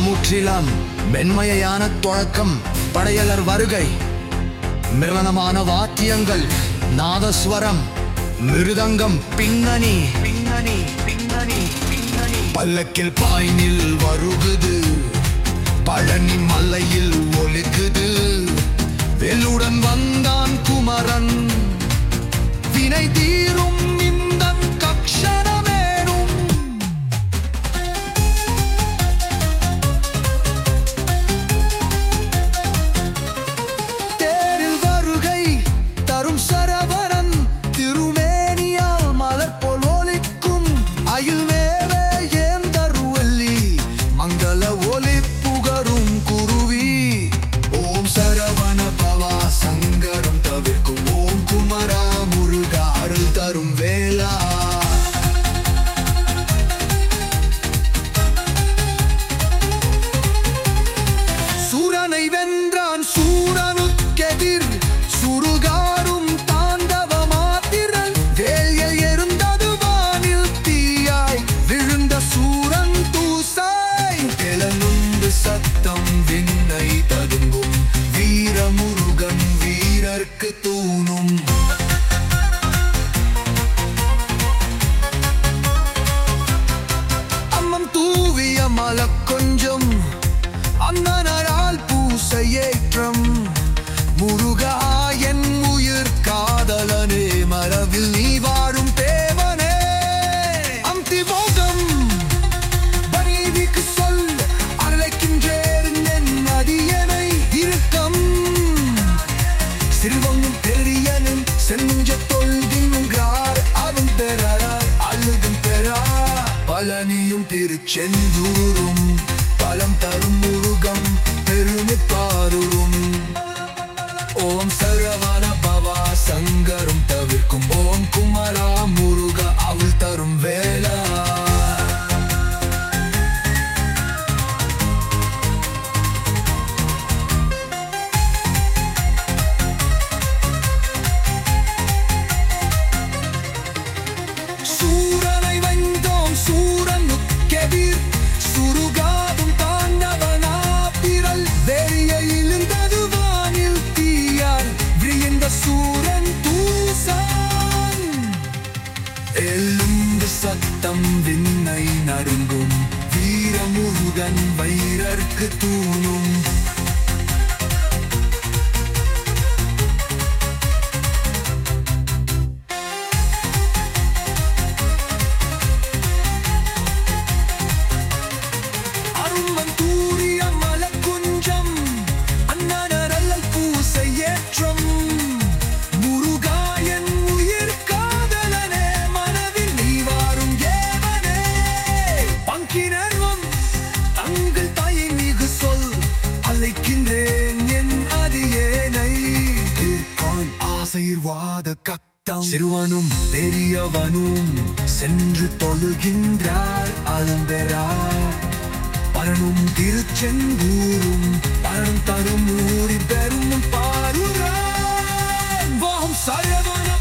முற்றிலம் மென்மையான தொடக்கம் படையலர் வருகை மிருணமான வாத்தியங்கள் நாதஸ்வரம் மிருதங்கம் பின்னணி பின்னணி பின்னணி பின்னணி பல்லக்கில் பாய்னில் வருகுது பழனி மலையில் ஒலிக்குது வெல்லுடன் வந்தான் குமரன் வினை தீரும் இந்த கக்ஷணமேனும் தேரில் வருகை தரும் சரவணன் திருமேனியால் மலர் போல் ஒலிக்கும் அயில் மேலே ஏந்தருவல்லி மங்கள ஒலி புகரும் குருவி ஓம் சரவண பவா சங்கரம் தவிர்க்கும் ஓம் குமரா முருகா அருள் தரும் வேளா சூரனை வென்றான் சூரனுக்கெதிர் சுருகாரும் தாண்டவ மாத்திரன் வேல்கள் எருந்தது வானில் தீயாய் விழுந்த சூரன் தூசாய் கிளனுண்டு சத்தம் விண்ணை ததும்பும் வீரமுருகன் வீரர்க்கு தூணும் அம்மம் தூவிய மல கொஞ்சம் அண்ணனரால் பூசையேற்றம் முருகா என் உயிர் காதலனே மரவில் நீ வாழும் தேவனே அந்திமோகம் பரீதிக்கு சொல் அழைக்கின்றேன் என் அடியனை இருக்கம் சிறுவனும் பெரியனும் செஞ்ச தொல்கின்றார் அவன் பெறார் அழுதும் பெறா பழனியும் திருச்செந்தூரும் பலம் தரும் முருகம் பெருமை பாருரும் ஓம் சரவண பவா சங்கரும் தவிர்க்கும் ஓம் குமரா முருக அவள் தரும் வேளா சூரனை வென்றோம் சூரனுக்கெதிர் சுருகாதும் தாண்டவனாபிரல் வெறிய இழுந்தது வானில் தீயால் விரிந்த சூரன் தூசான் எழுந்து சத்தம் விண்ணை நடுங்கும் வீரமுருகன் வைரர்க்கு தூணும் அரும்பன் தூரிய மலக்குஞ்சம் அண்ணனரல்லல் பூசையேற்றம் முருகாயன் உயிர் காதலனே மனதில் நீ வாரும் ஏவனே பங்கினர்வம் தங்கள் தாயை மிகு சொல் அழைக்கின்றேன் என் அதியேனை தீர்க்கான் ஆசைர்வாத கத்தம் சிறுவனும் பெரியவனும் சென்று தொழுகின்றார் அலம்பெறார் பரணும் திருச்செந்தூரும் பரம் தரும் ஊரி பெரும் பாருரான் வாம் சரவண